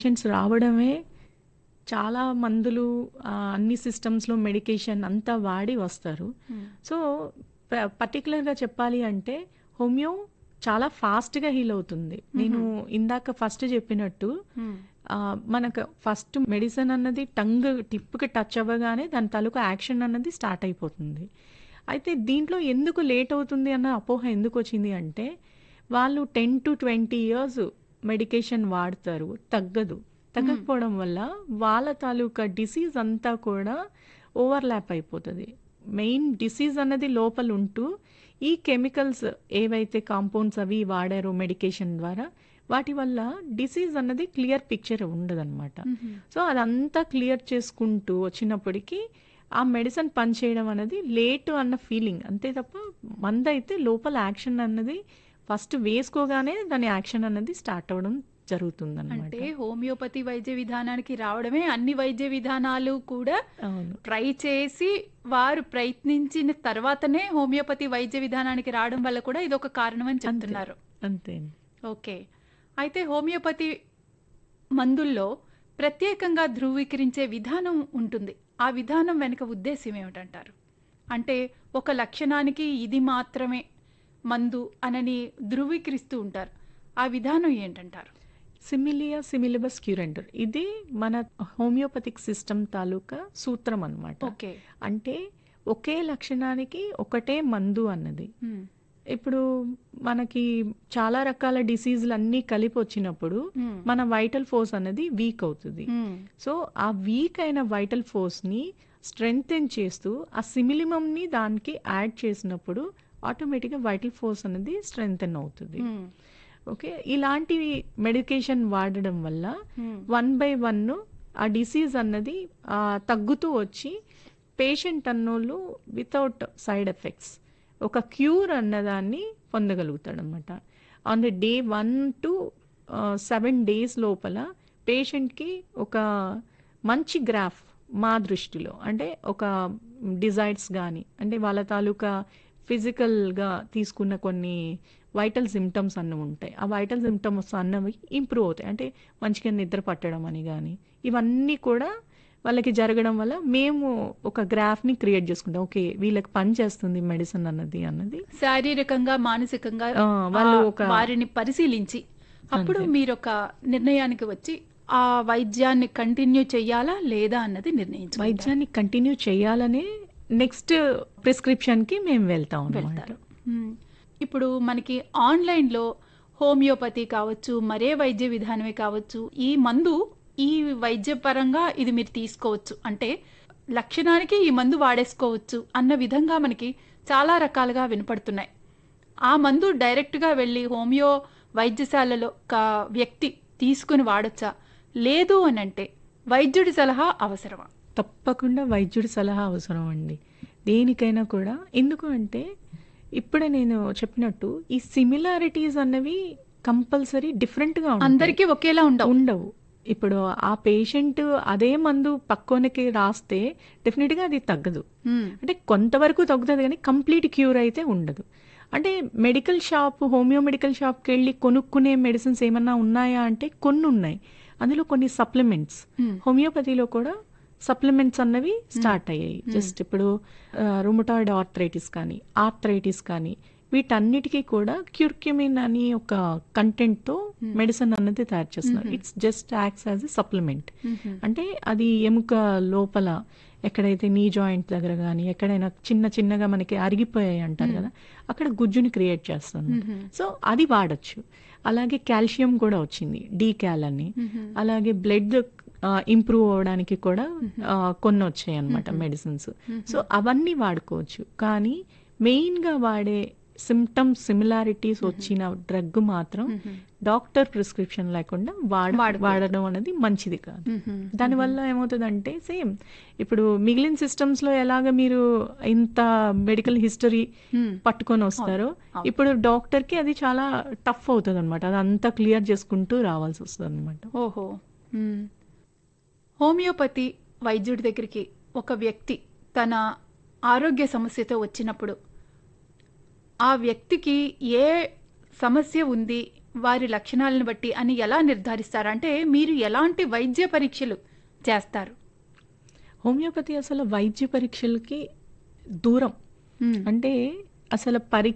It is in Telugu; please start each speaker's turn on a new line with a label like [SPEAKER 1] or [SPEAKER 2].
[SPEAKER 1] పేషెంట్స్ రావడమే చాలా మందులు ఆహ్, అన్ని సిస్టమ్స్‌లో మెడికేషన్ అంతా వాడి వస్తారు.
[SPEAKER 2] హ్మ్.
[SPEAKER 1] సో, ప పర్టిక్యులర్‌గా చెప్పాలి అంటే హోమియో చాలా ఫాస్ట్‌గా హీల్ అవుతుంది. నేను
[SPEAKER 2] హుహు.
[SPEAKER 1] ఇందాక ఫస్ట్ చెప్పినట్టు
[SPEAKER 2] హ్మ్.
[SPEAKER 1] ఆహ్, మనకు ఫస్ట్ మెడిసిన్ అన్నది టంగ్ టిప్‌కి టచ్ అవ్వగానే దాని తాలూకా యాక్షన్ అన్నది స్టార్ట్ అయిపోతుంది. అయితే దీంట్లో ఎందుకు లేట్ అవుతుంది అన్న అపోహ ఎందుకొచ్చింది అంటే, వాళ్ళు 10-20 ఇయర్స్ మెడికేషన్ వాడతారు. తగ్గదు.
[SPEAKER 2] హ్మ్.
[SPEAKER 1] తగ్గకపోవడం వల్ల వాళ్ళ తాలూకా డిసీజ్ అంతా కూడా ఓవర్‌లాప్ అయిపోతది. మెయిన్ డిసీజ్ అన్నది లోపలుంటూ, ఈ కెమికల్స్ ఏవైతే కాంపౌండ్స్ అవి వాడారో మెడికేషన్ ద్వారా, వాటి వల్ల డిసీజ్ అన్నది క్లియర్ పిక్చర్ ఉండదనమాట.
[SPEAKER 2] హుహు.
[SPEAKER 1] సో, అదంతా క్లియర్ చేసుకుంటూ వచ్చినప్పటికి, ఆ మెడిసిన్ పనిచేయడం అనేది లేట్ అన్న ఫీలింగ్. అంతే తప్ప మందైతే లోపల యాక్షన్ అన్నది ఫస్ట్ వేసుకోగానే దాని యాక్షన్ అన్నది స్టార్ట్ అవ్వడం జరుగుతుందనమాట.
[SPEAKER 2] అంటే హోమియోపతి వైద్య విధానానికి రావడమే అన్ని వైద్య విధానాలు కూడా
[SPEAKER 1] అవును.
[SPEAKER 2] ట్రై చేసి వారు ప్రయత్నించిన తర్వాతనే హోమియోపతి వైద్య విధానానికి రావడం వల్ల కూడా ఇదొక కారణం అని
[SPEAKER 1] అంతే.
[SPEAKER 2] చెప్తున్నారు.
[SPEAKER 1] అంతే అండి.
[SPEAKER 2] ఓకే. అయితే హోమియోపతి మందుల్లో ప్రత్యేకంగా ధృవీకరించే విధానం ఉంటుంది. ఆ విధానం వెనుక ఉద్దేశ్యం ఏమిటంటారు? అంటే ఒక లక్షణానికి ఇది మాత్రమే మందు అనని ధృవీకరిస్తూ ఉంటారు. ఆ విధానం ఏంటంటారు?
[SPEAKER 1] సిమిలియా సిమిలిబస్ క్యూరెంటర్. ఇది మన హోమియోపతిక్ సిస్టమ్ తాలూకా సూత్రం అనమాట.
[SPEAKER 2] ఓకే.
[SPEAKER 1] అంటే ఒకే లక్షణానికి ఒకటే మందు అన్నది.
[SPEAKER 2] హ్మ్.
[SPEAKER 1] ఇప్పుడు మనకి చాలా రకాల డిసీజులన్నీ కలిపి వచ్చినప్పుడు,
[SPEAKER 2] హ్మ్.
[SPEAKER 1] మన వైటల్ ఫోర్స్ అన్నది వీక్ అవుతది.
[SPEAKER 2] హ్మ్.
[SPEAKER 1] సో, ఆ వీక్ అయిన వైటల్ ఫోర్స్‌ని స్ట్రెంథెన్ చేస్తూ, ఆ సిమిలిమమ్‌ని దానికి యాడ్ చేసినప్పుడు ఆటోమేటిక్‌గా వైటల్ ఫోర్స్ అనేది స్ట్రెంథెన్ అవుతది.
[SPEAKER 2] హ్మ్.
[SPEAKER 1] ఓకే. ఇలాంటివి మెడికేషన్ వాడడం వల్ల
[SPEAKER 2] హ్మ్.
[SPEAKER 1] వన్ బై వన్ ఆ డిసీజ్ అన్నది ఆహ్, తగ్గుతూ వచ్చి పేషెంట్ అన్నోళ్ళు వితౌట్ సైడ్ ఎఫెక్ట్స్ ఒక క్యూర్ అన్నదాన్ని పొందగలుగుతాడనమాట. On the day 1 to ah, 7 days లోపల పేషెంట్‌కి ఒక మంచి గ్రాఫ్ మా దృష్టిలో. అంటే ఒక డిజైర్స్ గాని, అంటే వాళ్ళ తాలూకా ఫిజికల్‌గా తీసుకున్న కొన్ని వైటల్ సింప్టమ్స్ అన్నవి ఉంటాయి. ఆ వైటల్ సింప్టమ్స్ అన్నవి ఇంప్రూవ్ అవుతాయి. అంటే మంచిగా నిద్ర పట్టడం అని గాని, ఇవన్నీ కూడా వాళ్ళకి జరగడం వల్ల మేము ఒక గ్రాఫ్‌ని క్రియేట్ చేసుకుంటాం. ఓకే. వీళ్ళకి పని చేస్తుంది మెడిసిన్ అన్నది అన్నది.
[SPEAKER 2] శారీరకంగా, మానసికంగా
[SPEAKER 1] ఆ! వాళ్ళు
[SPEAKER 2] ఆహ్,
[SPEAKER 1] ఒక
[SPEAKER 2] వారిని పరిశీలించి అప్పుడు
[SPEAKER 1] అంతే.
[SPEAKER 2] మీరొక నిర్ణయానికి వచ్చి ఆ వైద్యాన్ని కంటిన్యూ చెయ్యాలా? లేదా? అన్నది నిర్ణయించుకుంటారు.
[SPEAKER 1] వైద్యాన్ని కంటిన్యూ చేయాలనే నెక్స్ట్ ప్రిస్క్రిప్షన్‌కి మేము వెళ్తాం అన్నమాట.
[SPEAKER 2] వెళ్తారు. హ్మ్. ఇప్పుడు మనకి ఆన్‌లైన్‌లో హోమియోపతి కావచ్చు, మరే వైద్య విధానమే కావచ్చు, ఈ మందు ఈ వైద్యపరంగా ఇది మీరు తీసుకోవచ్చు. అంటే లక్షణానికి ఈ మందు వాడేసుకోవచ్చు అన్న విధంగా మనకి చాలా రకాలుగా వినపడుతున్నాయి. ఆ మందు డైరెక్ట్‌గా వెళ్ళి హోమియో వైద్యశాలలో ఒక వ్యక్తి తీసుకొని వాడొచ్చా? లేదు అనంటే వైద్యుడి సలహా అవసరమా?
[SPEAKER 1] తప్పకుండా వైద్యుడి సలహా అవసరం అండి. దేనికైనా కూడా. ఎందుకు అంటే, ఇప్పుడే నేను చెప్పినట్టు ఈ సిమిలారిటీస్ అన్నవి కంపల్సరీ డిఫరెంట్‌గా ఉంటాయి.
[SPEAKER 2] అందరికీ ఒకేలా ఉండవు.
[SPEAKER 1] ఉండవు. ఇప్పుడు ఆ పేషెంట్ అదే మందు పక్కోనికి రాస్తే డెఫినిట్‌గా అది తగ్గదు.
[SPEAKER 2] హ్మ్.
[SPEAKER 1] అంటే కొంతవరకు తగ్గుతది గానీ కంప్లీట్ క్యూర్ అయితే ఉండదు. అంటే మెడికల్ షాప్ హోమియో మెడికల్ షాప్‌కెళ్ళి కొనుక్కునే మెడిసిన్స్ ఏమన్నా ఉన్నాయా అంటే కొన్నున్నాయి. అందులో కొన్ని సప్లిమెంట్స్.
[SPEAKER 2] హ్మ్.
[SPEAKER 1] హోమియోపతిలో కూడా సప్లిమెంట్స్ అన్నవి
[SPEAKER 2] హ్మ్.
[SPEAKER 1] స్టార్ట్ అయ్యాయి.
[SPEAKER 2] హ్మ్.
[SPEAKER 1] జస్ట్ ఇప్పుడు ఆహ్, రుమటాయిడ్ ఆర్థరైటిస్ కానీ, ఆర్థరైటిస్ కానీ వీటన్నిటికి కూడా క్యూర్క్యుమిన్ అని ఒక కంటెంట్‌తో
[SPEAKER 2] హ్మ్.
[SPEAKER 1] మెడిసిన్ అన్నది తయారు చేస్తున్నారు.
[SPEAKER 2] హుహు.
[SPEAKER 1] It's just acts as a supplement.
[SPEAKER 2] హుహు.
[SPEAKER 1] అంటే అది ఎముక లోపల ఎక్కడైతే నీ జాయింట్ దగ్గర గాని, ఎక్కడైనా చిన్న చిన్నగా మనకి అరిగిపోయాయి అంటారు
[SPEAKER 2] హ్మ్.
[SPEAKER 1] కదా! అక్కడ గుజ్జుని క్రియేట్ చేస్తుందన్నమాట.
[SPEAKER 2] హుహు.
[SPEAKER 1] సో, అది వాడొచ్చు. అలాగే కాల్షియం కూడా వచ్చింది. డీకాల్ అని.
[SPEAKER 2] హుహు.
[SPEAKER 1] అలాగే బ్లడ్ ఆహ్, ఇంప్రూవ్ అవ్వడానికి కూడా
[SPEAKER 2] హుహు.
[SPEAKER 1] ఆహ్, కొన్నొచ్చాయన్నమాట
[SPEAKER 2] హుహు.
[SPEAKER 1] మెడిసిన్స్. సో,
[SPEAKER 2] హుహు.
[SPEAKER 1] అవన్నీ వాడుకోవచ్చు. కానీ మెయిన్‌గా వాడే సింప్టమ్స్ సిమిలారిటీస్
[SPEAKER 2] హుహు.
[SPEAKER 1] వచ్చిన డ్రగ్ మాత్రం
[SPEAKER 2] హుహు.
[SPEAKER 1] డాక్టర్ ప్రిస్క్రిప్షన్ లేకుండా వాడ
[SPEAKER 2] వాడకూడదు.
[SPEAKER 1] వాడడం అనేది మంచిది కాదు.
[SPEAKER 2] హుహు. హుహు.
[SPEAKER 1] దానివల్ల ఏమవుతదంటే సేమ్ ఇప్పుడు మిగిలిన సిస్టమ్స్‌లో ఎలాగ మీరు ఇంత మెడికల్ హిస్టరీ
[SPEAKER 2] హ్మ్.
[SPEAKER 1] పట్టుకొని
[SPEAKER 2] అవును.
[SPEAKER 1] వస్తారో,
[SPEAKER 2] అవును.
[SPEAKER 1] ఇప్పుడు డాక్టర్‌కి అది చాలా టఫ్ అవుతదన్నమాట. అదంతా క్లియర్ చేసుకుంటూ రావాల్సొస్తదన్నమాట.
[SPEAKER 2] ఓహో! హ్మ్. హోమియోపతి వైద్యుడి దగ్గరికి ఒక వ్యక్తి తన ఆరోగ్య సమస్యతో వచ్చినప్పుడు, ఆ వ్యక్తికి ఏ సమస్య ఉంది? వారి లక్షణాలను బట్టి అని ఎలా నిర్ధారిస్తారు అంటే మీరు ఎలాంటి వైద్య పరీక్షలు చేస్తారు
[SPEAKER 1] హోమియోపతి అసలు వైద్య పరీక్షలకి దూరం
[SPEAKER 2] మ్మ్.
[SPEAKER 1] అంటే అసలు పరీక్ష